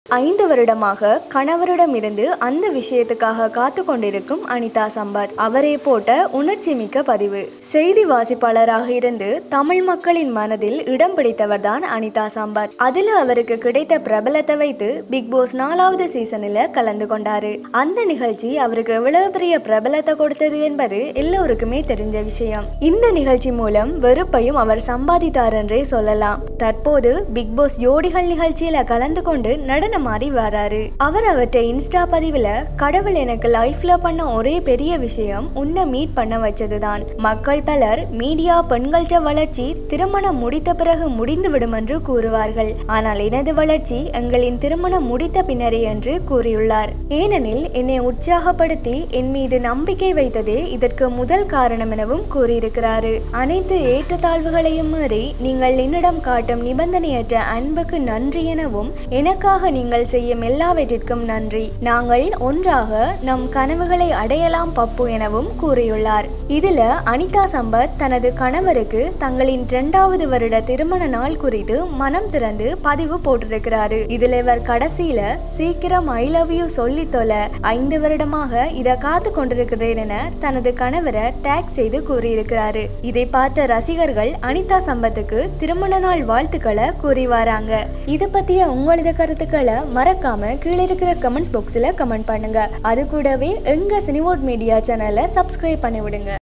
ஐந்து வருடமாக கணவரிடமிருந்து அந்த விஷயத்துக்காக காத்து கொண்டிருக்கும் அனிதா சம்பத் அவரே போட்ட உணர்ச்சிமிக்க பதிவு செய்தி வாசிப்பாளராக இருந்து தமிழ் மக்களின் மனதில் இடம் பிடித்தவர்தான் அனிதா சம்பத் அதுல அவருக்கு கிடைத்த பிரபலத்தை வைத்து பிக் பாஸ் நாலாவது சீசனில் கலந்து கொண்டாரு அந்த நிகழ்ச்சி அவருக்கு எவ்வளவு பெரிய பிரபலத்தை கொடுத்தது என்பது எல்லோருக்குமே தெரிஞ்ச விஷயம் இந்த நிகழ்ச்சி மூலம் வெறுப்பையும் அவர் சம்பாதித்தார் என்றே சொல்லலாம் தற்போது பிக் பாஸ் யோடிகள் நிகழ்ச்சியில கலந்து கொண்டு நடனமாடி வராரு அவர் அவற்றை இன்ஸ்டா பதிவுல கடவுள் எனக்கு லைஃப்ல பண்ண ஒரே பெரிய விஷயம் உன்னை மீட் பண்ண வச்சதுதான் மக்கள் பலர் மீடியா பெண்கள்ட வளர்ச்சி திருமணம் முடித்த பிறகு முடிந்து விடும் என்று கூறுவார்கள் ஆனால் எனது வளர்ச்சி எங்களின் திருமணம் முடித்த பின்னரே என்று கூறியுள்ளார் ஏனெனில் என்னை உற்சாகப்படுத்தி என் மீது நம்பிக்கை வைத்ததே இதற்கு முதல் காரணம் எனவும் கூறியிருக்கிறாரு அனைத்து ஏற்றத்தாழ்வுகளையும் மீறி நீங்கள் என்னிடம் காட்டும் நிபந்தனையற்ற அன்புக்கு நன்றி எனவும் எனக்காக நீங்கள் செய்யும் எல்லாவற்றிற்கும் நன்றி நாங்கள் ஒன்றாக நம் கனவுகளை அடையலாம் பப்பு எனவும் கூறியுள்ளார் இதுல அனிதா சம்பத் தனது கணவருக்கு தங்களின் இரண்டாவது வருட திருமண நாள் குறித்து மனம் திறந்து பதிவு போட்டிருக்கிறாரு இதுல இவர் கடைசியில சீக்கிரம் ஐ லவ் யூ சொல்லி தொலை ஐந்து வருடமாக இத காத்து கொண்டிருக்கிறேன் என தனது கணவரை டேக் செய்து கூறியிருக்கிறாரு இதை பார்த்த ரசிகர்கள் அனிதா சம்பத்துக்கு திருமண நாள் வாழ்த்துக்களை கூறி வராங்க இதை பத்திய உங்களது கருத்துக்களை மறக்காம கீழே இருக்கிற கமெண்ட்ஸ் பாக்ஸ்ல கமெண்ட் பண்ணுங்க அது கூடவே எங்க சினிவோட் மீடியா சேனலை சப்ஸ்கிரைப் பண்ணி விடுங்க